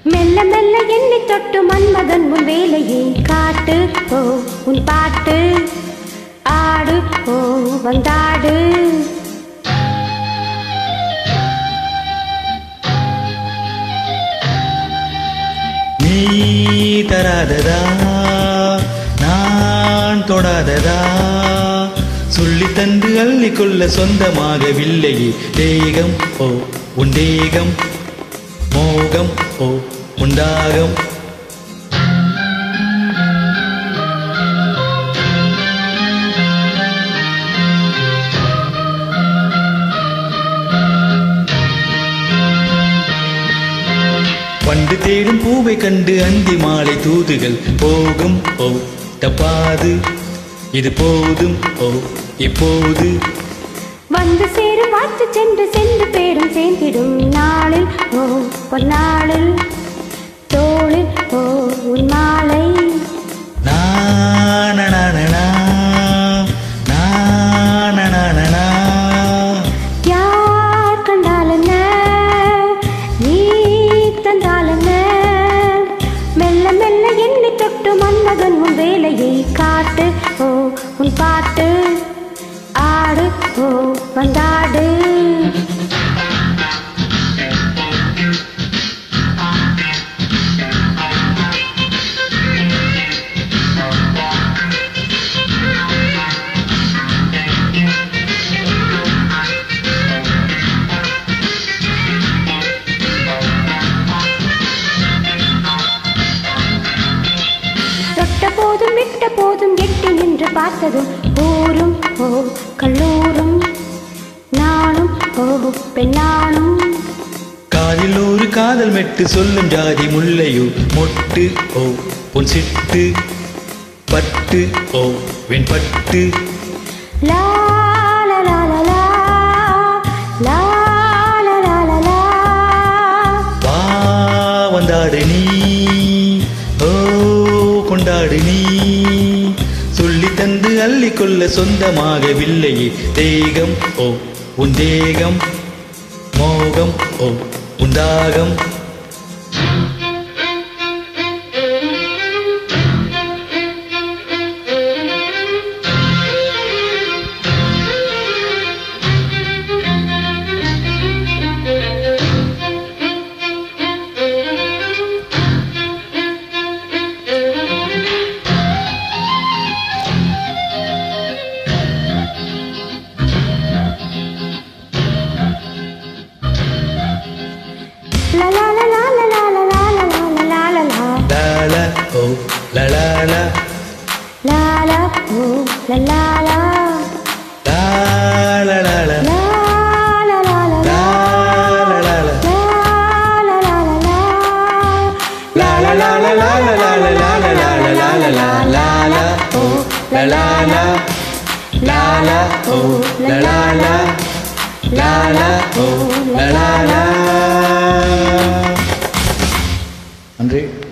மெல்ல மெல்ல என்னை தொட்டு மன்மதன் உன் வேலையை காட்டு ஓ உன் பாட்டு ஆடு ஓ வந்தாடு நீ தராததா நான் தொடாததா சொல்லி தந்து அள்ளிக்கொள்ள சொந்தமாகவில்லையே தேகம் ஓ உன் தேகம் மோகம் ஓ உண்டாகம் பண்டு தேடும் பூவை கண்டு அந்தி மாலை தூதுகள் போகும் ஓ தப்பாது இது போதும் ஓ இப்போது வந்து சேரும் வாத்து சென்று சென்று பேரும் சேர்ந்திடும் நாளில் ஓ பொன்னாளில் தோளில் ஓ உன் மாலை நானனனனா, நானனனனா. யார் கண்டால் என்ன நீ தந்தால் என்ன மெல்ல மெல்ல என்னை தொட்டு மன்மதன் உன் வேலையை காட்டு ஓ உன் பாட்டு ஆடு ஓ வந்தாடு தொட்ட போதும் விட்ட போதும் எட்டி நின்று பார்த்ததும் ஊரும் ஓ கல்லூரும் நானும் ஓ பெண்ணானும் காதில் ஒரு காதல் மெட்டு சொல்லும் ஜாதி முல்லையோ மொட்டு ஓ பொன் சிட்டு பட்டு ஓ வெண்பட்டு லா லா லா லா லா லா லா லா லா லா வா வந்தாடு நீ ஓ கொண்டாடு நீ சொல்லி தந்து அள்ளிக்கொள்ள சொந்தமாகவில்லையே தேகம் ஓ உன் தேகம் மோகம் ஓ உண்டாகம் லா லா லா லா லா லா லா லா லா லா லா லா லாலா ஓ லலாலா லா லா ஓ லா லா லா லாலலாலா லா லா லா லா லா லாலலாலா லா லா லா லா லா லாலா ஓ லலாலா லாலா ஓ லலாலா லாலா ஓ லலாலா நன்றி